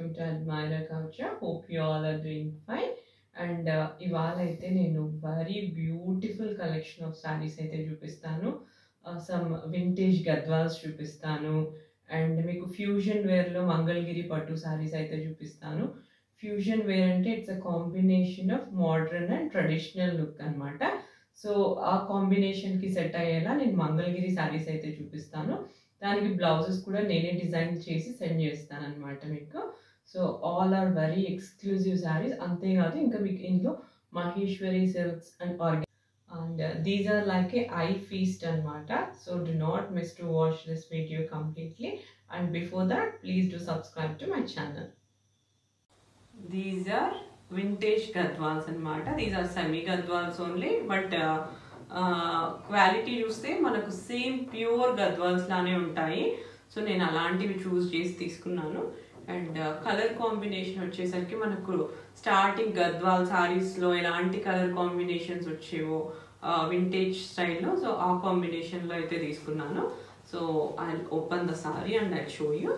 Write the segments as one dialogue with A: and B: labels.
A: Welcome to admirer culture hope you all are doing fine and ఇవాళ అయితే నేను very beautiful collection of saris అయితే చూపిస్తాను సమ్ వింటేజ్ గద్వాల్స్ చూపిస్తాను అండ్ మీకు ఫ్యూజన్ వేర్లో మంగళగిరి పట్టు శారీస్ అయితే చూపిస్తాను ఫ్యూజన్ వేర్ అంటే it's a combination of modern and traditional look అనమాట సో ఆ కాంబినేషన్కి సెట్ అయ్యేలా నేను మంగళగిరి శారీస్ అయితే చూపిస్తాను దానికి బ్లౌజెస్ కూడా నేనే డిజైన్ చేసి సెండ్ చేస్తాను అనమాట మీకు so all are very exclusive saris అంతేకాదు ఇంకా మీకు ఇందులో Maheshwari silks and organ and these are like a eye feast అనమాట so do not miss to watch this video completely and before that please do subscribe to my channel these are vintage Gadwals అనమాట these are semi Gadwals only but quality చూస్తే మనకు same pure Gadwals లానే ఉంటాయి so నేను అలాంటివి చూస్ చేసి తీసుకున్నాను అండ్ కలర్ కాంబినేషన్ వచ్చేసరికి మనకు స్టార్టింగ్ గద్వాల్ సారీస్లో ఎలాంటి కలర్ కాంబినేషన్స్ వచ్చేవో వింటేజ్ స్టైల్లో సో ఆ కాంబినేషన్లో అయితే తీసుకున్నాను so I open the sorry and I show you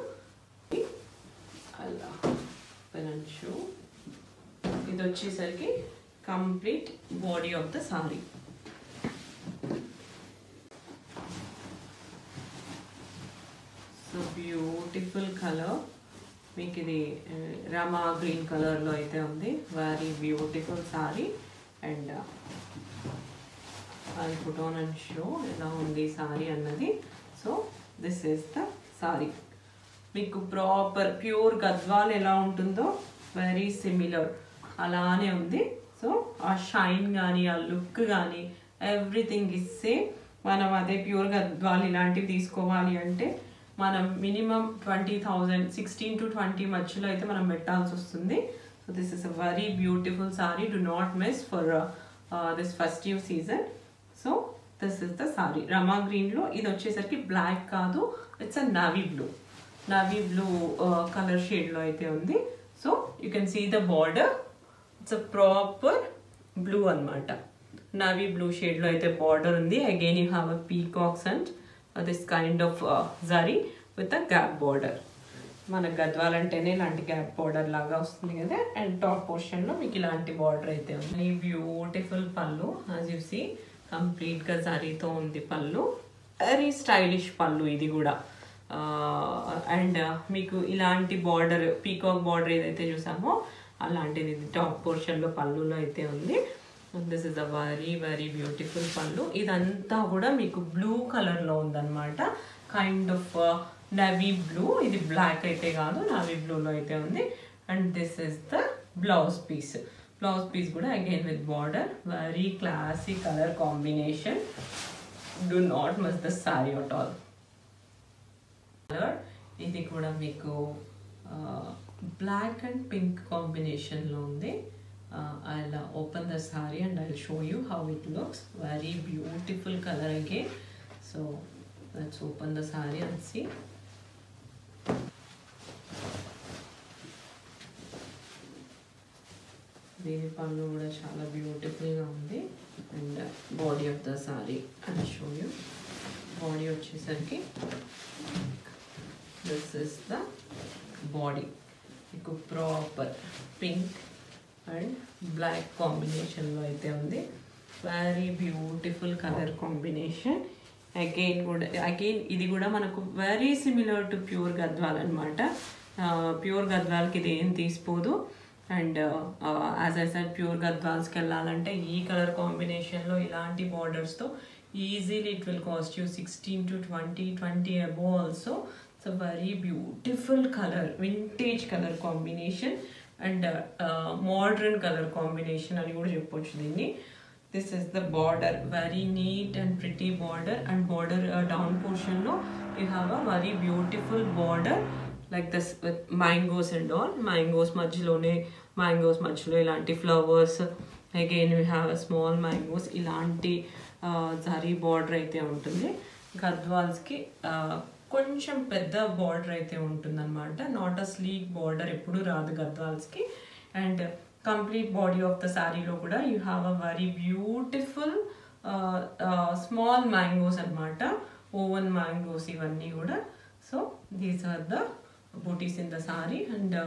A: అలా ఓపెన్ అండ్ షో ఇది వచ్చేసరికి complete body of the sari so beautiful colour మీకు ఇది రామా గ్రీన్ కలర్లో అయితే ఉంది very beautiful sari and I put on and show ఎలా ఉంది సారీ అన్నది so this is the sari మీకు ప్రాపర్ ప్యూర్ గద్వాల్ ఎలా ఉంటుందో వెరీ సిమిలర్ అలానే ఉంది సో ఆ షైన్ కానీ ఆ లుక్ కానీ ఎవ్రీథింగ్ ఇస్ సేమ్ మనం అదే ప్యూర్ గద్వాల్ ఇలాంటివి తీసుకోవాలి అంటే మనం minimum twenty thousand sixteen to twenty మధ్యలో అయితే మనం పెట్టాల్సి వస్తుంది so this is a very beautiful sari do not miss for this festive season so this is the sari Rama గ్రీన్లో ఇది వచ్చేసరికి బ్లాక్ కాదు it's a navy blue navy blue colour షేడ్లో అయితే ఉంది so you can see the border it's a proper blue అనమాట navy బ్లూ షేడ్లో అయితే బార్డర్ ఉంది again you have a peacocks and this kind of zari with a gap border మన గద్వాల్ అంటేనే ఇలాంటి గ్యాప్ బార్డర్ లాగా వస్తుంది కదా అండ్ టాప్ పోర్షన్లో మీకు ఇలాంటి బార్డర్ అయితే ఉంది ఈ బ్యూటిఫుల్ పళ్ళు యాజ్ యూ సీ కంప్లీట్గా జరీతో ఉంది పళ్ళు వెరీ స్టైలిష్ పళ్ళు ఇది కూడా అండ్ మీకు ఇలాంటి బార్డర్ పీకాక్ బార్డర్ ఏదైతే చూసామో అలాంటిది టాప్ పోర్షన్లో పళ్ళులో అయితే ఉంది this is a very very beautiful pallu ఇదంతా కూడా మీకు బ్లూ కలర్లో ఉందన్నమాట కైండ్ ఆఫ్ నవీ బ్లూ ఇది బ్లాక్ అయితే కాదు నవీ బ్లూలో అయితే ఉంది and this is the blouse piece blouse piece కూడా again with border very classy colour combination do not miss the sari at all colour ఇది కూడా మీకు బ్లాక్ అండ్ పింక్ కాంబినేషన్లో ఉంది I open the sorry and I show you how it looks very beautiful colour again so let's open the sorry and see దీని పళ్ళు కూడా చాలా బ్యూటిఫుల్గా ఉంది and body of the sorry and show you body వచ్చేసరికి this is the body మీకు proper pink and black కాంబినేషన్లో అయితే ఉంది very beautiful colour combination again కూడా అగైన్ ఇది కూడా మనకు very similar to pure Gadwal అనమాట ప్యూర్ గద్వాల్కి ఇది ఏం తీసిపోదు and as I said pure గద్వాల్స్కి వెళ్ళాలంటే ఈ కలర్ కాంబినేషన్లో ఇలాంటి బార్డర్స్తో easily it will cost you sixteen to twenty twenty అబో also it's a very beautiful colour vintage colour combination and modern colour combination అని కూడా చెప్పొచ్చు దీన్ని this is the border very neat and pretty border and border down పోర్షన్లో you have a very beautiful border like this with mangoes and all mangoes మధ్యలోనే mangoes మధ్యలో ఇలాంటి flowers again you have a small mangoes ఇలాంటి zari border అయితే ఉంటుంది గద్వాల్స్కి కొంచెం పెద్ద border అయితే ఉంటుందన్నమాట నాట్ అ స్లీక్ బార్డర్ ఎప్పుడు రాదు గద్వాల్స్కి and complete body of the శారీలో కూడా you have a very beautiful small mangoes అనమాట ఓవెన్ మ్యాంగోస్ ఇవన్నీ కూడా so these are the buttis in the sorry and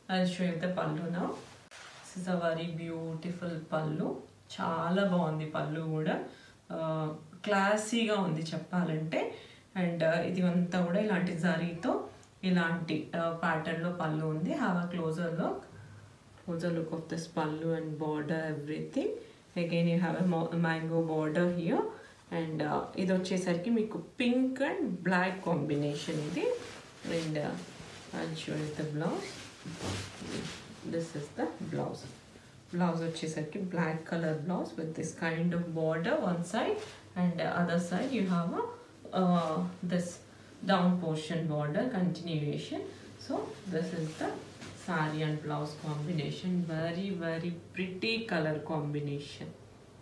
A: I show you the pallu నా this is a very beautiful pallu చాలా బాగుంది పళ్ళు కూడా క్లాసీగా ఉంది చెప్పాలంటే అండ్ ఇది అంతా కూడా ఇలాంటి జరీతో ఇలాంటి ప్యాటర్న్లో పళ్ళు ఉంది have a closer look closer look of this pallu and border everything again you have a mango border here and ఇది వచ్చేసరికి మీకు పింక్ అండ్ బ్లాక్ కాంబినేషన్ ఇది and I show the blouse this is the blouse blouse వచ్చేసరికి black colour blouse with this kind of border one side and other side you have this down portion border continuation so this is the sorry and blouse combination very very pretty colour combination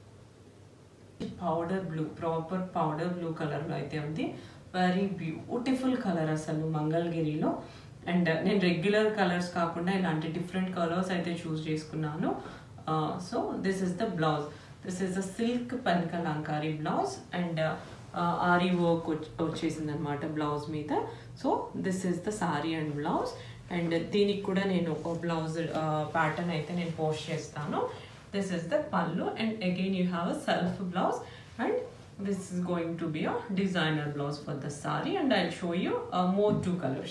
A: powder blue proper powder blue కలర్లో అయితే ఉంది very beautiful colour అసలు మంగళగిరిలో and నేను regular colours కాకుండా ఇలాంటి different colours అయితే choose చేసుకున్నాను so this is the blouse this is the silk pen kalamkari blouse and aari work వచ్చేసింది అనమాట బ్లౌజ్ మీద so this is the sorry and blouse and దీనికి కూడా నేను ఒక బ్లౌజ్ ప్యాటర్న్ అయితే నేను పోస్ట్ చేస్తాను this is the pallu and again you have a self blouse and this is going to be a designer blouse for the sari and I'll show you uh, more two colors.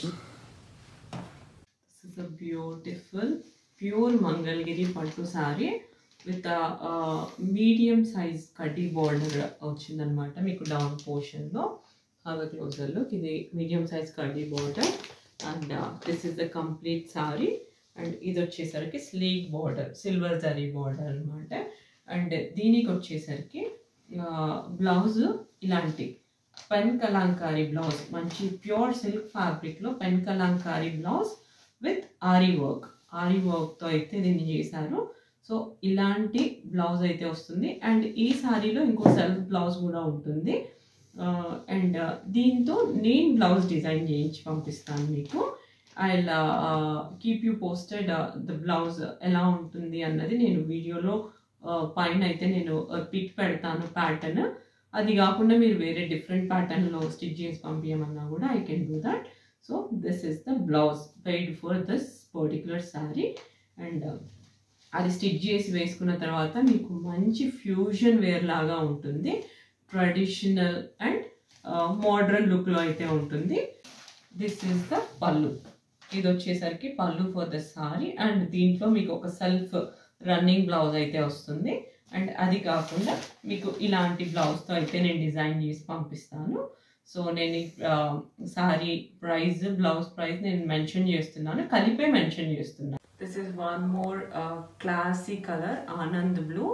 A: This is a beautiful pure Mangalgiri pattu sari with a uh, medium size కడ్డీ border వచ్చిందనమాట మీకు down పోర్షన్లో have a closer look ఇది medium size కడ్డీ border and this is the complete sari అండ్ ఇది వచ్చేసరికి sleek border silver zari border అనమాట అండ్ దీనికి వచ్చేసరికి బ్లౌజ్ ఇలాంటి పెన్ కలాంకారీ బ్లౌజ్ మంచి ప్యూర్ సిల్క్ ఫ్యాబ్రిక్లో pen kalamkari blouse with aari work aari వర్క్తో అయితే దీన్ని చేశారు సో ఇలాంటి బ్లౌజ్ అయితే వస్తుంది అండ్ ఈ సారీలో ఇంకో సెల్ఫ్ బ్లౌజ్ కూడా ఉంటుంది అండ్ దీంతో నేను బ్లౌజ్ డిజైన్ చేయించి పంపిస్తాను మీకు I keep you posted the blouse ఎలా ఉంటుంది అన్నది నేను వీడియోలో పైన అయితే నేను పిక్ పెడతాను ప్యాటర్న్ అది కాకుండా మీరు వేరే డిఫరెంట్ ప్యాటర్న్లో స్టిచ్ చేసి పంపించమన్నా కూడా I can do that so this is the blouse paid for this particular sari and అది స్టిచ్ చేసి వేసుకున్న తర్వాత మీకు మంచి ఫ్యూజన్ వేర్ లాగా ఉంటుంది ట్రెడిషనల్ అండ్ మోడర్న్ లుక్లో అయితే ఉంటుంది దిస్ ఇస్ ద పళ్ళు ఇది వచ్చేసరికి పళ్ళు ఫర్ ద సారీ అండ్ దీంట్లో మీకు ఒక సెల్ఫ్ రన్నింగ్ బ్లౌజ్ అయితే వస్తుంది అండ్ అది కాకుండా మీకు ఇలాంటి బ్లౌజ్తో అయితే నేను డిజైన్ చేసి పంపిస్తాను సో నేను సారీ ప్రైస్ బ్లౌజ్ ప్రైస్ నేను మెన్షన్ చేస్తున్నాను కలిపే మెన్షన్ చేస్తున్నాను this is one more classy colour Anand blue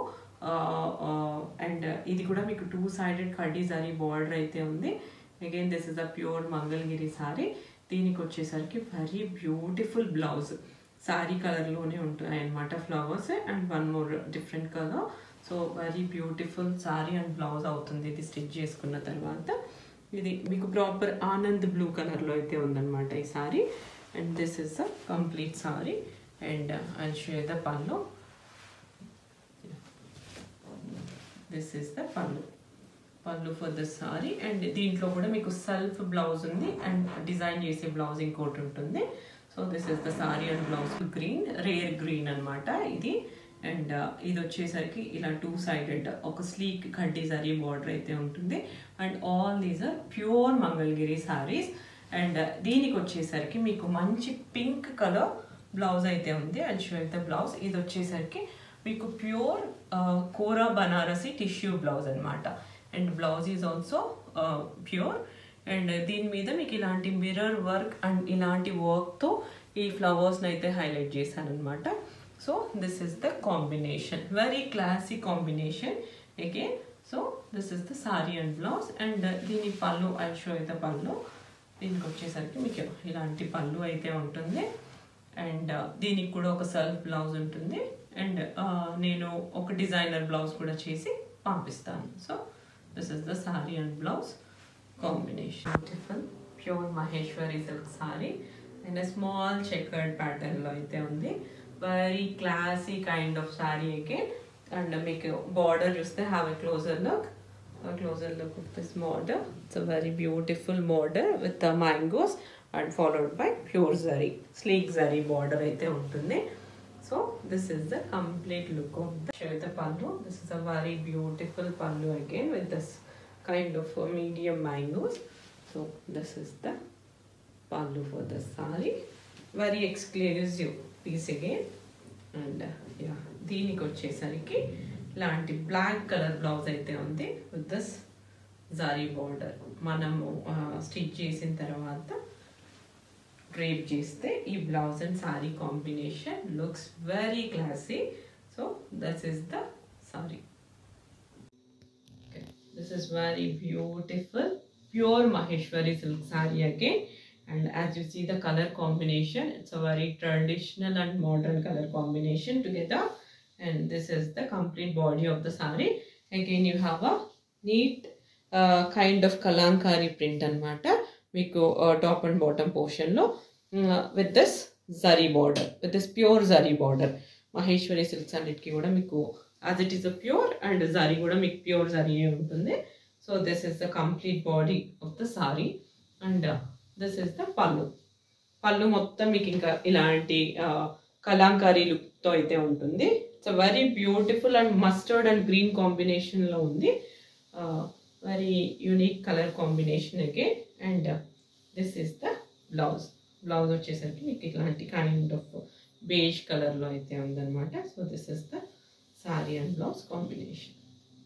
A: and ఇది కూడా మీకు టూ సైడెడ్ కడ్డీ సారీ బార్డర్ అయితే ఉంది again this is a pure Mangalagiri sari దీనికి వచ్చేసరికి వెరీ బ్యూటిఫుల్ బ్లౌజ్ సారీ కలర్లోనే ఉంటాయి అనమాట flowers and one more different colour so very beautiful sari and blouse అవుతుంది ఇది స్టిచ్ చేసుకున్న తర్వాత ఇది మీకు ప్రాపర్ ఆనంద్ బ్లూ కలర్లో అయితే ఉందన్నమాట ఈ sari and this is the complete sari and I show the pallu this is the pallu pallu for the sorry and దీంట్లో కూడా మీకు సెల్ఫ్ బ్లౌజ్ ఉంది అండ్ డిజైన్ చేసే బ్లౌజ్ ఇంకోటి ఉంటుంది so this is the sorry and blouse green rare green అనమాట ఇది and ఇది వచ్చేసరికి ఇలా టూ సైడెడ్ ఒక స్లీక్ కడ్డీ సారీ బార్డర్ అయితే ఉంటుంది and all these are pure Mangalagiri saris and దీనికి వచ్చేసరికి మీకు మంచి పింక్ కలర్ బ్లౌజ్ అయితే ఉంది అండ్ షో ద బ్లౌజ్ ఇది వచ్చేసరికి మీకు pure Kora Banarasi tissue blouse అనమాట and blouse is also pure and దీని మీద మీకు ఇలాంటి మిర్రర్ వర్క్ అండ్ ఇలాంటి వర్క్తో ఈ ఫ్లవర్స్ని అయితే హైలైట్ చేశాను అనమాట so this is the combination very classy combination again so this is the sorry and blouse and దీని పళ్ళు ఐ షో అయితే పళ్ళు దీనికి వచ్చేసరికి మీకు ఇలాంటి పళ్ళు అయితే ఉంటుంది అండ్ దీనికి కూడా ఒక సెల్ఫ్ బ్లౌజ్ ఉంటుంది అండ్ నేను ఒక డిజైనర్ బ్లౌజ్ కూడా చేసి పంపిస్తాను so this is the sorry and blouse combination beautiful pure Maheshwari silk saree and small checkered ప్యాటర్న్లో అయితే ఉంది very classy kind of saree again and మీకు బార్డర్ చూస్తే have a closer look closer look of this border it's a very beautiful border with mangoes and followed by pure zari sleek zari border అయితే ఉంటుంది so this is the complete look of the Shweta pallu this is a very beautiful pallu again with this kind of medium mangoes so this is the pallu for the saree very exclusive piece again and yeah దీనికి వచ్చేసరికి ఇలాంటి black colour blouse అయితే ఉంది with దస్ జారీ border మనము stitch చేసిన తర్వాత drape చేస్తే ఈ blouse and saree combination looks very classy so this is the saree this is very beautiful pure Maheshwari silk saree again and as you see the color combination it's a very traditional and modern color combination together and this is the complete body of the sari again you have a neat uh, kind of kalankari print అనమాట మీకు top and bottom పోర్షన్లో with this zari border with this pure zari border Maheshwari silks అన్నిటికీ కూడా మీకు as it is a pure and zari కూడా మీకు pure zari ఉంటుంది so this is the complete body of the sorry and this is the pallu pallu మొత్తం మీకు ఇంకా ఇలాంటి కలాంకారీ లుక్తో అయితే ఉంటుంది it's very beautiful and mustard and green కాంబినేషన్లో ఉంది very unique colour combination again and this is the blouse blouse వచ్చేసరికి మీకు ఇలాంటి కైండ్ ఆఫ్ బేజ్ కలర్లో అయితే ఉందన్నమాట so this is the sorry and blouse combination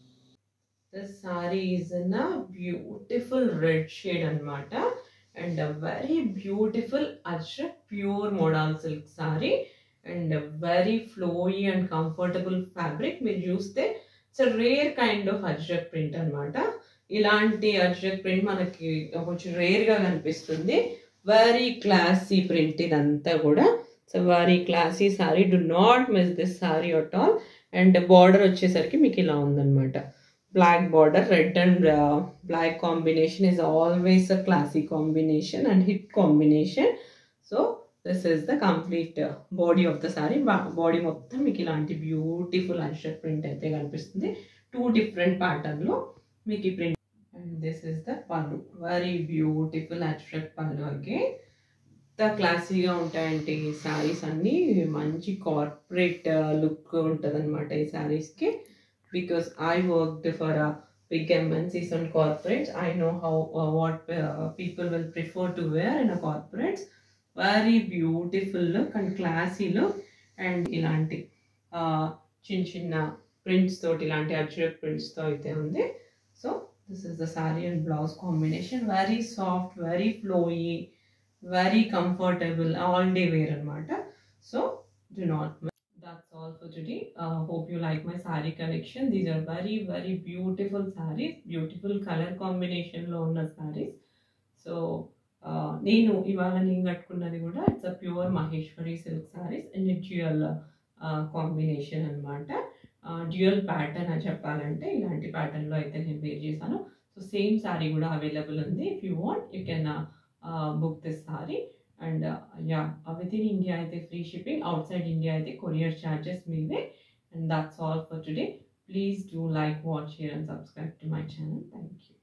A: this saree is in a beautiful red shade అనమాట and very beautiful Ajrakh pure modal silk saree and very flowy and comfortable fabric మీరు చూస్తే it's rare kind of ajrak print అనమాట ఇలాంటి ajrak print మనకి కొంచెం రేర్గా కనిపిస్తుంది very classy print ఇదంతా కూడా so very classy saree do not miss this saree at all and border వచ్చేసరికి మీకు ఇలా ఉందన్నమాట black border red and uh, black combination is always a classy combination and hit combination so this is the complete uh, body of the saree body మొత్తం మీకు ఇలాంటి beautiful అన్షర్ట్ print అయితే కనిపిస్తుంది two different ప్యాటర్న్లో మీకు ఈ print and this is the pallu very beautiful attract pallu అగే ఎంత క్లాసీగా ఉంటాయంటే ఈ శారీస్ అన్నీ మంచి కార్పొరేట్ లుక్ ఉంటుంది అనమాట ఈ శారీస్కి because I worked for a big MNCs and corporates. I know how uh, what uh, people will prefer to wear in a corporates. Very beautiful look and classy look and ఇలాంటి చిన్న చిన్న prints తోటి ఇలాంటి అజ్రక్ ప్రింట్స్తో అయితే ఉంది so this is the sorry and blouse combination very soft very flowy very comfortable all day wear అనమాట so do not that's all for today uh, hope you like my saree collection these are very very beautiful sarees beautiful color combination లో ఉన్న sarees so నేను ఇవాళ నేను కట్టుకున్నది కూడా it's a pure Maheshwari silk sarees and dual combination అనమాట dual pattern అని చెప్పాలంటే ఇలాంటి ప్యాటర్న్లో అయితే నేను వేర్ చేశాను సో సేమ్ సారీ కూడా అవైలబుల్ ఉంది if you want you can book this saree and yeah with in India అయితే ఫ్రీ షిప్పింగ్ అవుట్ సైడ్ ఇండియా అయితే కొరియర్ ఛార్జెస్ మీదే and that's all for today please do like watch share and subscribe to my channel thank you